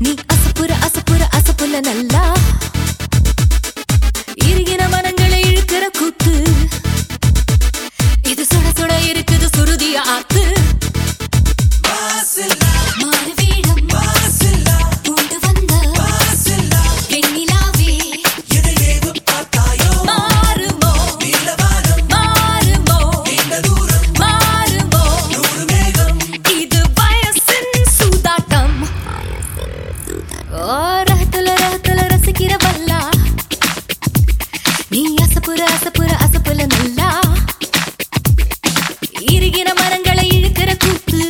நீ அசப்புற அசப்புற அசப்புல நல்லா இறுகின மனங்களை இழுக்கிற கூத்து இது சுட சுட இருக்குது சுருதிய ஆத்து மாறுவேடம் கொண்டு வந்த வெண்ணிலாவே மாறுமோ மாறுமோ மாறுமோ இது வயசின் சூதாட்டம் ஓ ரகத்துல ரகத்துல ரசிக்கிற வல்லா நீ அசப்புற அசப்புற அசப்புல நல்லா இறுகின மரங்களை இழுக்கிற கூத்து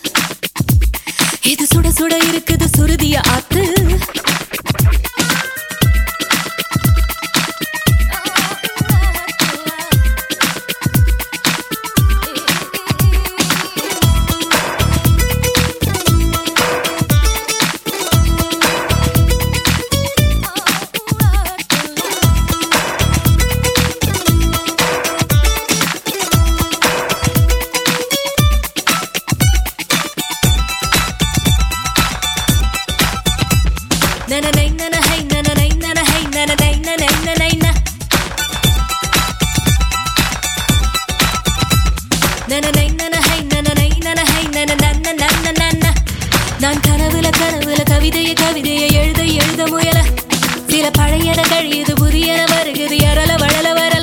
இது சுட சுட இருக்குது சுருதிய ஆத்து நனனை நனஹை நனனை நனஹை நனனை நனை நனை ந. நனனை நனஹை நனனை நனஹை நனன நன நன ந. நான் கனவுல கனவுல கவிதைய கவிதைய எழுத எழுத முயல சில பழையன கழியுது புதியன வருகுது எரல வளல வர